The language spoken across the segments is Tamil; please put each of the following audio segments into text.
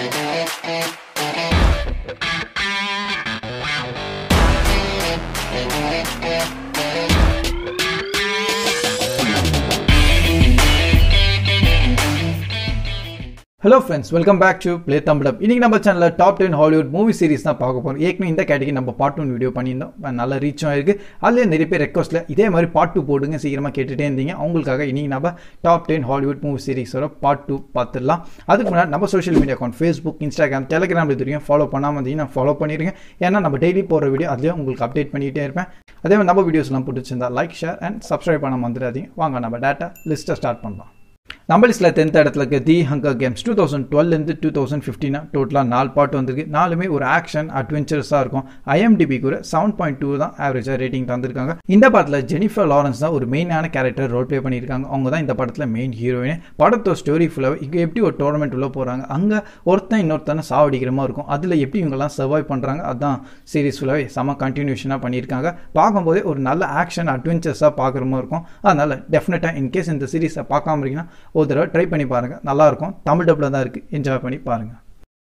Hello friends welcome back to play தமிழப் இன்னைக்கு நம்ம சேனலில் top ten Hollywood movie series தான் பார்க்க போகிறோம் ஏற்கனவே இந்த கேட்டகரி நம்ம பார்ட் ஒன் வீடியோ பண்ணியிருந்தோம் நல்ல ரீச்சும் ஆயிருக்கு அதுலேயே நிறைய பேர் ரெக்வஸ்ட்டில் இதே மாதிரி பார்ட் டூ போடுங்க சீக்கிரமாக கேட்டுகிட்டே இருந்தீங்க அவங்களுக்காக இன்னைக்கு நம்ம டாப் டென் ஹாலிவுட் மூவி சீரிஸோட பார்ட் டூ பார்த்துடலாம் அதுக்கு முன்னாடி நம்ம social media account Facebook Instagram Telegram தெரியும் ஃபாலோ பண்ணாமல் இருந்தீங்கன்னா ஃபாலோ பண்ணிடுங்க ஏன்னா நம்ம டெய்லி போகிற வீடியோ அதுலேயும் உங்களுக்கு அப்டேட் பண்ணிகிட்டே இருப்பேன் அதே மாதிரி நம்ம வீடியோஸ்லாம் பிடிச்சிருந்தா லைக் ஷேர் அண்ட் சப்ஸ்கிரைப் பண்ண வந்துடாதீங்க வாங்க நம்ம டேட்டா லிஸ்ட்டை ஸ்டார்ட் பண்ணலாம் நம்ம லிஸ்ட்டில் டென்த் இடத்துல இருக்க the hunger games two thousand டுவெல்லேருந்து டூ தௌசண்ட் ஃபிஃப்டினா டோட்டலாக நாலு பாட்டு வந்திருக்கு நாலுமே ஒரு ஆக்ஷன் அட்வென்ச்சர்ஸாக இருக்கும் ஐஎம்டிபி கூட செவன் பாயிண்ட் டூ தான் ஆவரேஜாக ரேட்டிங் தந்திருக்காங்க இந்த படத்தில் ஜெனிஃபர் லாரன்ஸ் தான் ஒரு மெயினான கேரக்டர் ரோல் ப்ளே பண்ணியிருக்காங்க அவங்க தான் இந்த படத்தில் மெயின் ஹீரோயின் படத்தோட ஸ்டோரி ஃபுல்லாக இங்கே எப்படி ஒரு டோர்னமெண்ட் உள்ள போகிறாங்க அங்கே ஒருத்தன் இன்னொருத்தனை சாவடிக்கிற மாதிரி இருக்கும் அதில் எப்படி இவங்கெல்லாம் சர்வை பண்ணுறாங்க அதான் சீரிஸ் ஃபுல்லாகவே செம கண்டினியூஷனாக பண்ணியிருக்காங்க பார்க்கும்போதே ஒரு நல்ல ஆக்ஷன் அட்வென்ச்சர்ஸாக பார்க்குற மாதிரி இருக்கும் அதனால் டெஃபினட்டாக இன்கேஸ் இந்த சீரிஸை பார்க்காம இருக்கீங்கன்னா ஒரு தடவை ட்ரை பண்ணி பாருங்கள் நல்லாயிருக்கும் தமிழ் டப்பில் தான் இருக்குது என்ஜாய் பண்ணி பாருங்கள்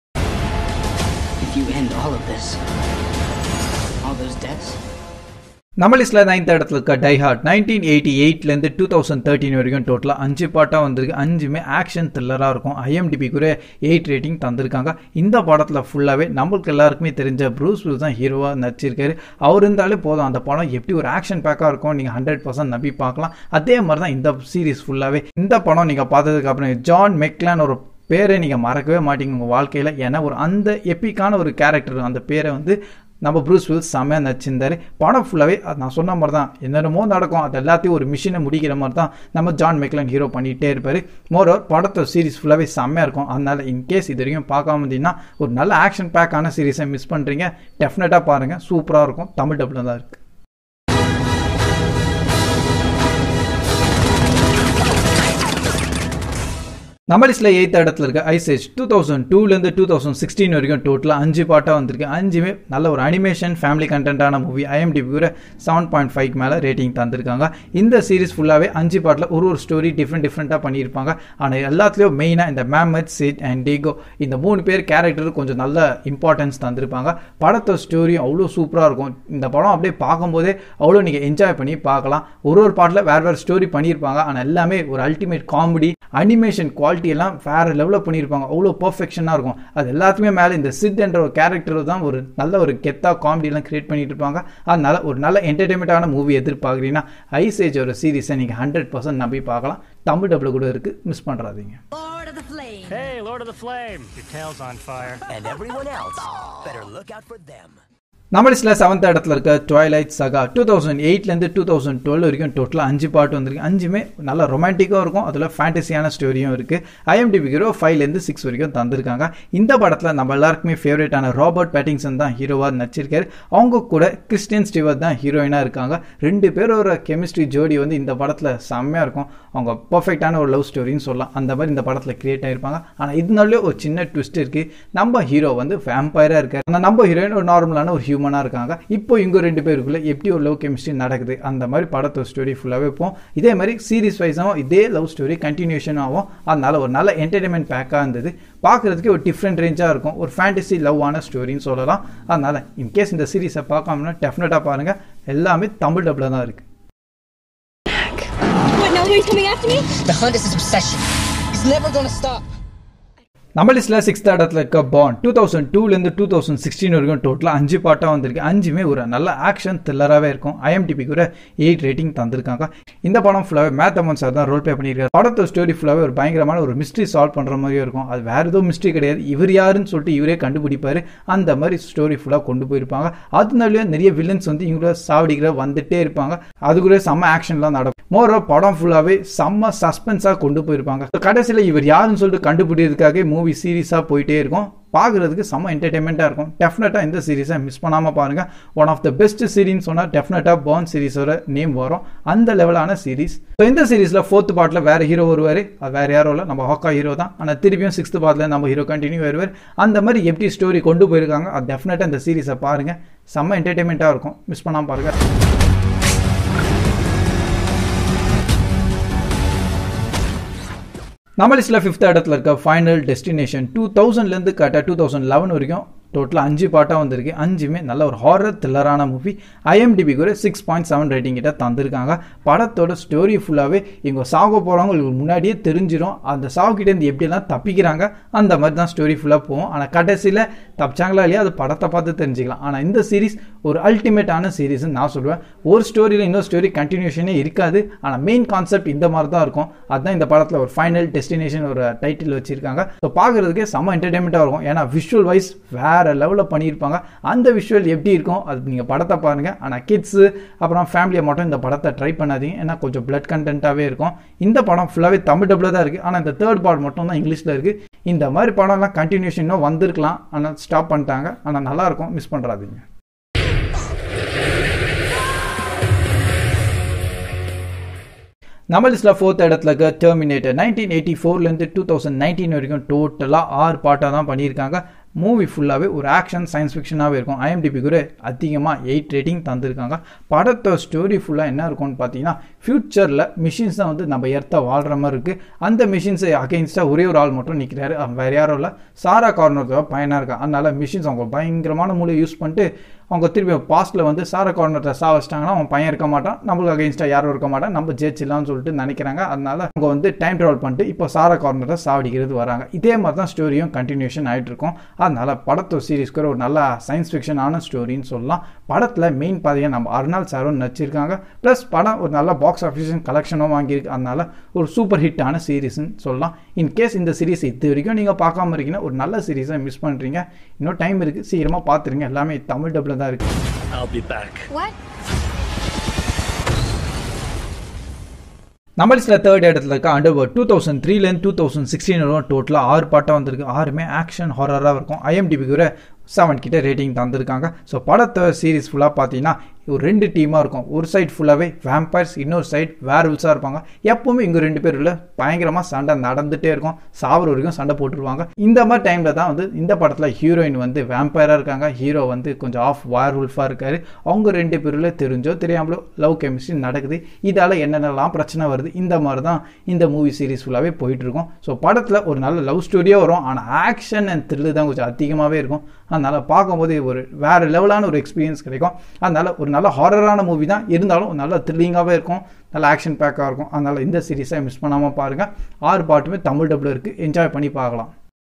If you end all of this, all those deaths, நம்ம லிஸ்ட்டில் நைன்த் இடத்துல இருக்க டை ஹார்ட் நைன்டீன் எயிட்டி எயிட்லேருந்து டூ தௌசண்ட் தேர்ட்டின் வரைக்கும் டோட்டலாக அஞ்சு பாட்டாக வந்திருக்கு அஞ்சுமே ஆக்ஷன் த்ரில்லராக இருக்கும் ஐஎம்டிபி கூட எயிட் ரேட்டிங் தந்திருக்காங்க இந்த படத்தில் ஃபுல்லாகவே நம்மளுக்கு எல்லாருக்குமே தெரிஞ்ச ப்ரூஸ் வில்ஸ் தான் ஹீரோவாக நடிச்சிருக்காரு அவர் இருந்தாலே போதும் அந்த படம் எப்படி ஒரு ஆக்ஷன் பேக்காக இருக்கும் நீங்கள் ஹண்ட்ரட் பர்சன்ட் நம்பி பார்க்கலாம் அதே மாதிரி தான் இந்த சீரிஸ் ஃபுல்லாகவே இந்த படம் நீங்கள் பார்த்ததுக்கு அப்புறம் ஜான் மெக்லான் ஒரு பேரை நீங்கள் மறக்கவே மாட்டீங்க உங்கள் வாழ்க்கையில் ஏன்னா ஒரு அந்த எப்பிக்கான ஒரு கேரக்டர் அந்த பேரை வந்து நம்ம ப்ரூஸ் வில்ஸ் செம்மையாக நடிச்சிருந்தாரு படம் ஃபுல்லாகவே அது நான் சொன்ன மாதிரி தான் என்னென்னமோ நடக்கும் அது எல்லாத்தையும் ஒரு மிஷினை முடிக்கிற மாதிரி தான் நம்ம ஜான் மெக்லன் ஹீரோ பண்ணிகிட்டே இருப்பார் மோரோவர் படத்தோட சீரிஸ் ஃபுல்லாகவே செம்மையாக இருக்கும் அதனால் இன்கேஸ் இது வரைக்கும் பார்க்காம இருந்தீங்கன்னா ஒரு நல்ல ஆக்ஷன் பேக்கான சீரிஸை மிஸ் பண்ணுறீங்க டெஃபினட்டாக பாருங்கள் சூப்பராக இருக்கும் தமிழ் டப்பில் தான் இருக்குது நம்ம லிஸ்ட்டில் எயித் இடத்துல இருக்க ஐசேஜ் டூ தௌசண்ட் டூலேருந்து டூ தௌசண்ட் சிக்ஸ்டீன் வரைக்கும் டோட்டலாக அஞ்சு பாட்டாக வந்திருக்கு அஞ்சுமே நல்ல ஒரு அனிமேஷன் ஃபேமிலி கண்டென்ட்டான மூவி ஐஎம்டிபி கூட செவன் பாயிண்ட் ஃபைவ் மேலே ரேட்டிங் தந்திருக்காங்க இந்த சீரிஸ் ஃபுல்லாகவே அஞ்சு பாட்டில் ஒரு ஒரு ஸ்டோரி டிஃப்ரெண்ட் டிஃப்ரெண்ட்டாக பண்ணியிருப்பாங்க ஆனால் எல்லாத்துலேயும் மெயினாக இந்த மேமத் சிட் அண்ட் டேகோ இந்த மூணு பேர் கேரக்டர் கொஞ்சம் நல்ல இம்பார்ட்டன்ஸ் தந்திருப்பாங்க படத்தோட ஸ்டோரியும் அவ்வளோ சூப்பராக இருக்கும் இந்த படம் அப்படியே பார்க்கும்போதே அவ்வளோ நீங்கள் என்ஜாய் பண்ணி பார்க்கலாம் ஒரு ஒரு பாட்டில் வேறு வேறு ஸ்டோரி பண்ணியிருப்பாங்க ஆனால் எல்லாமே ஒரு அல்டிமேட் காமெடி அனிமேஷன் குவாலிட்டி எல்லாம் வேறு லெவலில் பண்ணியிருப்பாங்க அவ்வளோ பர்ஃபெக்ஷனாக இருக்கும் அது எல்லாத்துக்குமே மேலே இந்த சித் என்ற ஒரு கேரக்டர் தான் ஒரு நல்ல ஒரு கெத்தா காமெடியெல்லாம் கிரியேட் பண்ணிட்டு இருப்பாங்க அதனால ஒரு நல்ல என்டர்டைன்மெண்ட்டான மூவி எதிர்பார்க்குறீங்கன்னா ஐசேஜ் ஒரு சீரிஸை நீங்கள் ஹண்ட்ரட் பர்சன்ட் நம்பி பார்க்கலாம் தமிழ் டபுள் கூட இருக்குது மிஸ் பண்ணுறாதீங்க Lord of the Flame. Hey, Lord of the Flame, your tail's on fire. And everyone else better look out for them. நம்ம லிஸ்ட்டில் செவன்த் இடத்துல இருக்க ட்வைலைட் சகா டூ தௌசண்ட் எயிட்லேருந்து டூ தௌசண்ட் டுவெல் வரைக்கும் டோட்டலாக அஞ்சு பாட்டு வந்திருக்கு அஞ்சுமே நல்லா ரொமான்டிக்காக இருக்கும் அதில் ஃபேண்டசியான ஸ்டோரியும் இருக்குது ஐஎம்டிபி ஹீரோ ஃபைவ்லேருந்து சிக்ஸ் வரைக்கும் தந்திருக்காங்க இந்த படத்தில் நம்ம எல்லாருக்குமே ஃபேவரட்டான ராபர்ட் பேட்டிங்சன் தான் ஹீரோவாக நடிச்சிருக்காரு அவங்க கூட கிறிஸ்டியன் ஸ்டீவர் தான் ஹீரோயினாக இருக்காங்க ரெண்டு பேரோட கெமிஸ்ட்ரி ஜோடி வந்து இந்த படத்தில் செம்மையாக இருக்கும் அவங்க பர்ஃபெக்டான ஒரு லவ் ஸ்டோரின்னு சொல்லலாம் அந்த மாதிரி இந்த படத்தில் கிரியேட் ஆயிருப்பாங்க ஆனால் இதனாலே ஒரு சின்ன ட்விஸ்ட் இருக்குது நம்ம ஹீரோ வந்து வேம்பயராக இருக்கார் ஆனால் நம்ம ஹீரோயின் ஒரு நார்மலான ஒரு ஹியூமனாக இருக்காங்க இப்போ இங்கே ரெண்டு பேருக்குள்ள எப்படி ஒரு லவ் கெமிஸ்ட்ரி நடக்குது அந்த மாதிரி படத்தோட ஸ்டோரி ஃபுல்லாகவே போகும் இதே மாதிரி சீரிஸ் வைஸாகவும் இதே லவ் ஸ்டோரி கண்டினியூஷன் ஆகும் அதனால ஒரு நல்ல என்டர்டைன்மெண்ட் பேக்காக இருந்தது பார்க்குறதுக்கு ஒரு டிஃப்ரெண்ட் ரேஞ்சாக இருக்கும் ஒரு ஃபேண்டசி லவ் ஆன ஸ்டோரின்னு சொல்லலாம் அதனால இன்கேஸ் இந்த சீரிஸை பார்க்காமனா டெஃபினட்டாக பாருங்கள் எல்லாமே தமிழ் டப்பில் தான் இருக்குது What, now he's coming after me? the hunt is his obsession. He's never gonna stop. நம்ம லிஸ்ட்டில் சிக்ஸ்த் இடத்துல இருக்க பாண்ட் டூ தௌசண்ட் டூலேருந்து டூ தௌசண்ட் சிக்ஸ்டீன் வரைக்கும் டோட்டலாக அஞ்சு பாட்டாக வந்திருக்கு அஞ்சுமே ஒரு நல்ல ஆக்ஷன் த்ரில்லராகவே இருக்கும் ஐஎம்டிபி கூட எயிட் ரேட்டிங் தந்திருக்காங்க இந்த படம் ஃபுல்லாகவே மேத் அமன் சார் தான் ரோல் ப்ளே பண்ணியிருக்காரு படத்தோட ஸ்டோரி ஃபுல்லாகவே ஒரு பயங்கரமான ஒரு மிஸ்ட்ரி சால்வ் பண்ணுற மாதிரியே இருக்கும் அது வேறு எதுவும் மிஸ்ட்ரி கிடையாது இவர் யாருன்னு சொல்லிட்டு இவரே கண்டுபிடிப்பார் அந்த மாதிரி ஸ்டோரி ஃபுல்லாக கொண்டு போயிருப்பாங்க அதனாலேயே நிறைய வில்லன்ஸ் வந்து இவங்கள சாவடிக்கிற வந்துட்டே இருப்பாங்க அது கூட செம்ம ஆக்ஷன்லாம் நடக்கும் மோரோ படம் ஃபுல்லாகவே செம்ம சஸ்பென்ஸாக கொண்டு போயிருப்பாங்க கடைசியில் இவர் யாருன்னு சொல்லிட்டு கண்டுபிடிக்கிறதுக்காக மூவி சீரிஸாக போயிட்டே இருக்கும் பார்க்குறதுக்கு செம்ம என்டர்டைன்மெண்ட்டாக இருக்கும் டெஃபினட்டாக இந்த சீரிஸை மிஸ் பண்ணாமல் பாருங்கள் ஒன் ஆஃப் த பெஸ்ட் சீரின்னு சொன்னால் டெஃபினட்டாக பான் சீரிஸோட நேம் வரும் அந்த லெவலான சீரிஸ் ஸோ இந்த சீரிஸில் ஃபோர்த் பார்ட்டில் வேறு ஹீரோ வருவார் அது வேறு யாரும் இல்லை நம்ம ஹாக்கா ஹீரோ தான் ஆனால் திருப்பியும் சிக்ஸ்த் பார்ட்டில் நம்ம ஹீரோ கண்டினியூ வருவார் அந்த மாதிரி எப்படி ஸ்டோரி கொண்டு போயிருக்காங்க அது டெஃபினட்டாக இந்த சீரிஸை பாருங்கள் செம்ம என்டர்டைன்மெண்ட்டாக இருக்கும் மிஸ் பண்ணாமல் பாருங்கள் நம்ம லிஸ்ட்டில் ஃபிஃப்த் இடத்துல இருக்க ஃபைனல் டெஸ்டினேஷன் டூ தௌசண்ட்லேருந்து கரெக்டாக டூ தௌசண்ட் லெவன் வரைக்கும் டோட்டலாக அஞ்சு பாட்டாக வந்திருக்கு அஞ்சுமே நல்ல ஒரு ஹாரர் த்ரில்லரான மூவி ஐஎம்டிபி கூட சிக்ஸ் பாயிண்ட் செவன் ரேட்டிங் கிட்ட தந்திருக்காங்க படத்தோட ஸ்டோரி ஃபுல்லாகவே இவங்க சாக போகிறவங்க இவங்களுக்கு முன்னாடியே தெரிஞ்சிடும் அந்த சாவுக்கிட்டேருந்து எப்படியெல்லாம் தப்பிக்கிறாங்க அந்த மாதிரி தான் ஸ்டோரி ஃபுல்லாக போகும் ஆனால் கடைசியில் தப்பிச்சாங்களா இல்லையா அது படத்தை பார்த்து தெரிஞ்சுக்கலாம் ஆனால் இந்த சீரிஸ் ஒரு அல்டிமேட்டான சீரிஸ்னு நான் சொல்லுவேன் ஒரு ஸ்டோரியில் இன்னொரு ஸ்டோரி கண்டினியூஷனே இருக்காது ஆனால் மெயின் கான்செப்ட் இந்த மாதிரி தான் இருக்கும் அதுதான் இந்த படத்தில் ஒரு ஃபைனல் டெஸ்டினேஷன் ஒரு டைட்டில் வச்சிருக்காங்க ஸோ பார்க்குறதுக்கே செம்ம என்டர்டைன்மெண்ட்டாக இருக்கும் ஏன்னா விஷுவல் வைஸ் வேற லெவலில் பண்ணியிருப்பாங்க அந்த விஷுவல் எப்படி இருக்கும் அது நீங்கள் படத்தை பாருங்கள் ஆனால் கிட்ஸு அப்புறம் ஃபேமிலியை மட்டும் இந்த படத்தை ட்ரை பண்ணாதீங்க ஏன்னா கொஞ்சம் பிளட் கண்டென்ட்டாகவே இருக்கும் இந்த படம் ஃபுல்லாகவே தமிழ் டபுளாக தான் இருக்குது ஆனால் இந்த தேர்ட் பார்ட் மட்டும் தான் இங்கிலீஷில் இருக்குது இந்த மாதிரி படம்லாம் கண்டினியூஷன் இன்னும் வந்திருக்கலாம் ஆனால் ஸ்டாப் பண்ணிட்டாங்க ஆனால் நல்லாயிருக்கும் மிஸ் பண்ணுறாதீங்க நம்ம லிஸ்ட்டில் ஃபோர்த் இடத்துல இருக்க டெர்மினேட்டர் நைன்டீன் எயிட்டி ஃபோர்லேருந்து டூ தௌசண்ட் நைன்டீன் வரைக்கும் டோட்டலாக ஆறு பாட்டாக தான் பண்ணியிருக்காங்க மூவி ஃபுல்லாகவே ஒரு ஆக்ஷன் சயின்ஸ் ஃபிக்ஷனாகவே இருக்கும் ஐஎம்டிபி கூட அதிகமாக எயிட் ரேட்டிங் தந்திருக்காங்க படத்தோட ஸ்டோரி ஃபுல்லாக என்ன இருக்கும்னு பார்த்தீங்கன்னா ஃப்யூச்சரில் மிஷின்ஸ் தான் வந்து நம்ம எர்த்தை வாழ்கிற மாதிரி இருக்குது அந்த மிஷின்ஸை அகெயின்ஸ்டாக ஒரே ஒரு ஆள் மட்டும் நிற்கிறாரு வேறு யாரும் இல்லை சாரா கார்னர் பையனாக இருக்கா அதனால மிஷின்ஸ் அவங்க பயங்கரமான மூலையை யூஸ் பண்ணிட்டு அவங்க திருப்பி பாஸ்ட்டில் வந்து சார கார்னரை சா வச்சிட்டாங்கன்னா அவன் பையன் இருக்க மாட்டான் நம்மளுக்கு அகேன்ஸ்டாக யாரும் இருக்க மாட்டான் நம்ம ஜெயிச்சிடலாம்னு சொல்லிட்டு நினைக்கிறாங்க அதனால அவங்க வந்து டைம் ட்ராவல் பண்ணிட்டு இப்போ சார கார்னரை சாவடிக்கிறது வராங்க இதே மாதிரி தான் ஸ்டோரியும் கண்டினியூஷன் ஆகிட்டு இருக்கும் அதனால படத்தோ சீரிஸ்க்கு ஒரு நல்ல சயின்ஸ் ஃபிக்ஷனான ஸ்டோரின்னு சொல்லலாம் படத்தில் மெயின் பாதையாக நம்ம அருணால் சாரும் நடிச்சிருக்காங்க ப்ளஸ் படம் ஒரு நல்ல பாக்ஸ் ஆஃபீஸ் கலெக்ஷனும் வாங்கியிருக்கு அதனால ஒரு சூப்பர் ஹிட்டான சீரிஸ்ன்னு சொல்லலாம் இன்கேஸ் இந்த சீரிஸ் இது வரைக்கும் நீங்கள் பார்க்காம இருக்கீங்கன்னா ஒரு நல்ல சீரிஸை மிஸ் பண்ணுறீங்க இன்னும் டைம் இருக்குது சீக்கிரமாக பார்த்துருங்க எல்லாமே தமிழ் டப்பில் தான் இருக்குது I'll be back. What? நம்ம லிஸ்ட்டில் தேர்ட் இடத்துல இருக்க அண்டர் டூ தௌசண்ட் த்ரீலேருந்து டூ தௌசண்ட் சிக்ஸ்டீன் வரும் டோட்டலாக ஆறு பாட்டாக வந்திருக்கு ஆறுமே ஆக்ஷன் ஹாரராக இருக்கும் ஐஎம்டிபி கூட செவன் கிட்ட ரேட்டிங் தந்திருக்காங்க ஸோ படத்தை சீரிஸ் ஃபுல்லாக பார்த்தீங்கன்னா ஒரு ரெண்டு டீமாக இருக்கும் ஒரு சைட் ஃபுல்லாகவே வேம்பயர்ஸ் இன்னொரு சைட் வேர்வல்ஸாக இருப்பாங்க எப்பவுமே இங்கே ரெண்டு பேர் உள்ள பயங்கரமாக சண்டை நடந்துகிட்டே இருக்கும் சாவர வரைக்கும் சண்டை போட்டுருவாங்க இந்த மாதிரி டைமில் தான் வந்து இந்த படத்தில் ஹீரோயின் வந்து வேம்பயராக இருக்காங்க ஹீரோ வந்து கொஞ்சம் ஆஃப் வேர்வுல்ஃபாக இருக்காரு அவங்க ரெண்டு பேருல தெரிஞ்சோ தெரியாமலோ லவ் கெமிஸ்ட்ரி நடக்குது இதால் என்னென்னலாம் பிரச்சனை வருது இந்த மாதிரி தான் இந்த மூவி சீரிஸ் ஃபுல்லாகவே போயிட்டு இருக்கும் ஸோ படத்தில் ஒரு நல்ல லவ் ஸ்டோரியாக வரும் ஆனால் ஆக்ஷன் அண்ட் த்ரில்லு தான் கொஞ்சம் அதிகமாகவே இருக்கும் அதனால் பார்க்கும்போது ஒரு வேறு லெவலான ஒரு எக்ஸ்பீரியன்ஸ் கிடைக்கும் அதனால் ஒரு நல்ல ஹாரரான மூவி தான் இருந்தாலும் நல்ல த்ரில்லிங்காகவே இருக்கும் நல்ல ஆக்ஷன் பேக்காக இருக்கும் அதனால் இந்த சீரிஸை மிஸ் பண்ணாமல் பாருங்கள் ஆறு பாட்டுமே தமிழ் டப்பில் இருக்குது என்ஜாய் பண்ணி பார்க்கலாம்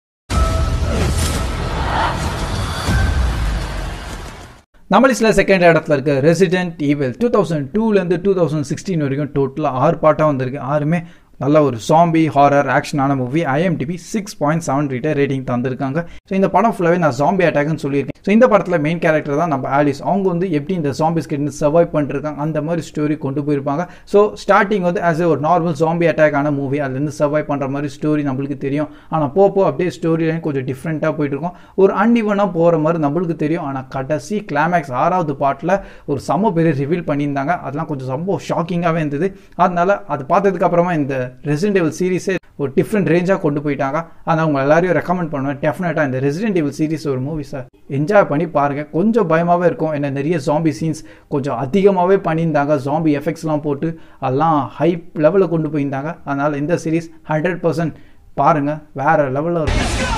நம்ம லிஸ்ட்டில் செகண்ட் இடத்துல இருக்க ரெசிடென்ட் ஈவல் டூ தௌசண்ட் டூலேருந்து டூ தௌசண்ட் சிக்ஸ்டீன் வரைக்கும் டோட்டலாக ஆறு பாட்டாக வந்திருக்கு ஆறுமே நல்ல ஒரு சாம்பி ஹாரர் ஆக்ஷனான movie IMDb six point seven ரீட்டர் ரேட்டிங் தந்திருக்காங்க ஸோ இந்த படம் ஃபுல்லாகவே நான் ஜாம்பி அட்டாக்னு சொல்லியிருக்கேன் ஸோ இந்த படத்தில் மெயின் கேரக்டர் தான் நம்ம ஆலிஸ் அவங்க வந்து எப்படி இந்த ஜாம்பிஸ் கிட்ட சர்வைவ் பண்ணிருக்காங்க அந்த மாதிரி ஸ்டோரி கொண்டு போயிருப்பாங்க ஸோ ஸ்டார்டிங் வந்து ஆஸ் ஒரு நார்மல் ஜாம்பி அட்டாக் ஆன மூவி அதுலேருந்து சர்வைவ் பண்ணுற மாதிரி ஸ்டோரி நம்மளுக்கு தெரியும் ஆனால் போ போ அப்படியே ஸ்டோரி லைன் கொஞ்சம் டிஃப்ரெண்ட்டாக போயிட்டு இருக்கும் ஒரு அன்இவனாக போகிற மாதிரி நம்மளுக்கு தெரியும் ஆனால் கடைசி கிளைமேக்ஸ் ஆறாவது பாட்டில் ஒரு செம்ம பெரிய ரிவீல் பண்ணியிருந்தாங்க அதெல்லாம் கொஞ்சம் ரொம்ப ஷாக்கிங்காகவே இருந்தது அதனால அது பார்த்ததுக்கு அப்புறமா இந்த ரெசிடென்ட் எவல் சீரிஸே ஒரு டிஃப்ரெண்ட் ரேஞ்சாக கொண்டு போயிட்டாங்க ஆனால் அவங்க எல்லாரையும் ரெக்கமெண்ட் பண்ணுவேன் டெஃபினட்டாக இந்த ரெசிடென்ட் எவல் சீரிஸ் ஒரு மூவிஸை என்ஜாய் பண்ணி பாருங்கள் கொஞ்சம் பயமாகவே இருக்கும் என்ன நிறைய ஜாம்பி சீன்ஸ் கொஞ்சம் அதிகமாகவே பண்ணியிருந்தாங்க ஜாம்பி எஃபெக்ட்ஸ்லாம் போட்டு அதெல்லாம் ஹை லெவலில் கொண்டு போயிருந்தாங்க அதனால் இந்த சீரிஸ் ஹண்ட்ரட் பர்சன்ட் பாருங்கள் வேறு லெவலில் இருக்கும்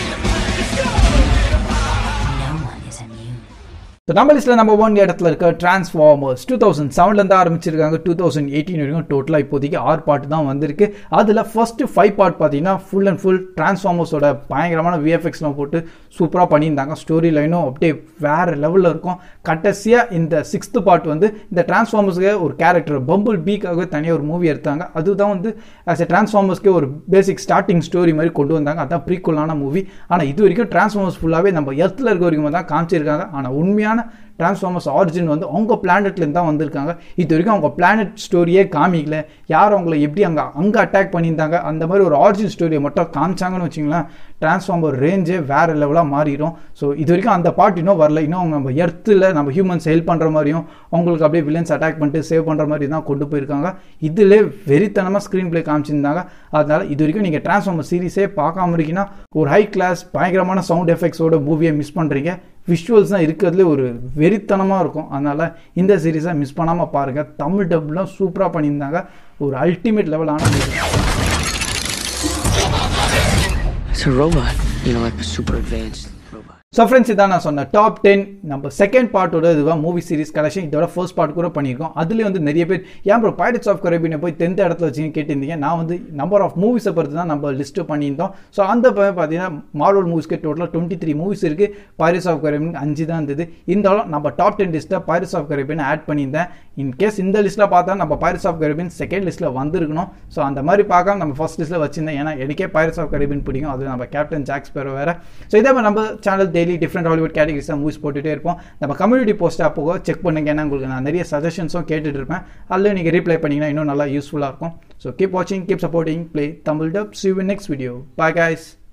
No one is immune. So நம்ம லிஸ்ட்டில் நம்ம ஒன் இடத்துல இருக்க டிரான்ஸ்ஃபார்மர்ஸ் டூ தௌசண்ட் செவன்லேருந்து ஆரம்பிச்சிருக்காங்க டூ தௌசண்ட் எயிட்டீன் வரைக்கும் டோட்டலாக இப்போதைக்கு ஆறு பாட்டு தான் வந்திருக்கு அதில் ஃபஸ்ட்டு ஃபைவ் பார்ட் பார்த்தீங்கன்னா ஃபுல் அண்ட் ஃபுல் டிரான்ஸ்ஃபார்மர்ஸோட பயங்கரமான விஎஃப்எக்ஸ்லாம் போட்டு சூப்பராக பண்ணியிருந்தாங்க ஸ்டோரி லைனும் அப்படியே வேறு லெவலில் இருக்கும் கடைசியாக இந்த சிக்ஸ்த்து பார்ட் வந்து இந்த டிரான்ஸ்ஃபார்மர்ஸ்க்கு ஒரு கேரக்டர் பம்புல் பீக்காகவே தனியாக ஒரு மூவி எடுத்தாங்க அதுதான் வந்து ஆஸ் எ டிரான்ஸ்ஃபார்மர்ஸ்க்கு ஒரு பேசிக் ஸ்டார்டிங் ஸ்டோரி மாதிரி கொண்டு வந்தாங்க அதான் ப்ரீக்குவலான மூவி ஆனால் இது வரைக்கும் டிரான்ஸ்ஃபார்மர்ஸ் ஃபுல்லாகவே நம்ம எர்த்தில் இருக்க வரைக்கும் தான் காமிச்சிருக்காங்க ஆனால் உண்மையான டிரான்ஸ்ஃபார்மர்ஸ் ஆரிஜின் வந்து அவங்க பிளானட்லேருந்து தான் வந்திருக்காங்க இது வரைக்கும் அவங்க பிளானட் ஸ்டோரியே காமிக்கல யார் அவங்கள எப்படி அங்கே அங்கே அட்டாக் பண்ணியிருந்தாங்க அந்த மாதிரி ஒரு ஆரிஜின் ஸ்டோரியை மட்டும் காமிச்சாங்கன்னு வச்சிங்களேன் டிரான்ஸ்ஃபார்மர் ரேஞ்சே வேறு லெவலாக மாறிடும் ஸோ இது வரைக்கும் அந்த பார்ட் இன்னும் வரல இன்னும் அவங்க நம்ம எர்த்தில் நம்ம ஹியூமன்ஸ் ஹெல்ப் பண்ணுற மாதிரியும் அவங்களுக்கு அப்படியே வில்லன்ஸ் அட்டாக் பண்ணிட்டு சேவ் பண்ணுற மாதிரி தான் கொண்டு போயிருக்காங்க இதில் வெறித்தனமாக ஸ்க்ரீன் ப்ளே காமிச்சிருந்தாங்க அதனால இது வரைக்கும் நீங்கள் டிரான்ஸ்ஃபார்மர் சீரிஸே பார்க்காம இருக்கீங்கன்னா ஒரு ஹை கிளாஸ் பயங்கரமான சவுண்ட் எஃபெக்ட்ஸோட மூவியை மிஸ் பண்ணுறீங்க விஷுவல்ஸ் தான் இருக்கிறதுலே ஒரு வெறித்தனமாக இருக்கும் அதனால் இந்த சீரீஸை மிஸ் பண்ணாமல் பாருங்கள் தமிழ் டப்லாம் சூப்பராக பண்ணியிருந்தாங்க ஒரு அல்டிமேட் லெவலான movie. a robot. You know, like a super advanced robot. So friends இதான் நான் சொன்னேன் டாப் டென் நம்ம செகண்ட் பார்ட்டோட இதுவாக மூவி சீரிஸ் கலெக்ஷன் இதோட ஃபர்ஸ்ட் பார்ட் கூட பண்ணியிருக்கோம் அதுலேயே வந்து நிறைய பேர் ஏன் ப்ரோ பைரட்ஸ் ஆஃப் கரேபியனை போய் டென்த் இடத்துல வச்சுன்னு கேட்டிருந்தீங்க நான் வந்து நம்பர் ஆஃப் மூவிஸை பொறுத்து தான் நம்ம லிஸ்ட்டு பண்ணியிருந்தோம் ஸோ அந்த ப- பார்த்தீங்கன்னா மார்வல் மூவிஸ்க்கு டோட்டலாக டுவெண்ட்டி த்ரீ மூவிஸ் இருக்குது பைரட்ஸ் ஆஃப் கரேபியன் அஞ்சு தான் இருந்தது இருந்தாலும் நம்ம டாப் டென் லிஸ்ட்டில் பைரட்ஸ் ஆஃப் கரேபியன் ஆட் பண்ணியிருந்தேன் இன் கேஸ் இந்த லிஸ்ட்டில் பார்த்தா நம்ம பைரட்ஸ் ஆஃப் கரேபியன் செகண்ட் லிஸ்ட்டில் வந்திருக்கணும் ஸோ அந்த மாதிரி பார்க்காம நம்ம ஃபர்ஸ்ட் லிஸ்ட்டில் வச்சிருந்தேன் ஏன்னா எனக்கே பைரட்ஸ் ஆஃப் கரேபியன் பிடிக்கும் அது நம்ம கேப்டன் ஜாக்ஸ் பேர் வேறு ஸோ இதே மாதிரி நம்ம channel daily different Hollywood categories தான் மூவிஸ் போட்டுகிட்டே இருப்போம் நம்ம கம்யூனிட்டி போஸ்ட்டாக போக செக் பண்ணுங்க ஏன்னா உங்களுக்கு நான் நிறைய சஜஷன்ஸும் கேட்டுட்டு இருப்பேன் அதில் நீங்கள் ரீப்ளை பண்ணிங்கன்னா இன்னும் நல்லா யூஸ்ஃபுல்லாக இருக்கும் ஸோ கீப் வாட்சிங் keep supporting play Tamil dub see you next video bye guys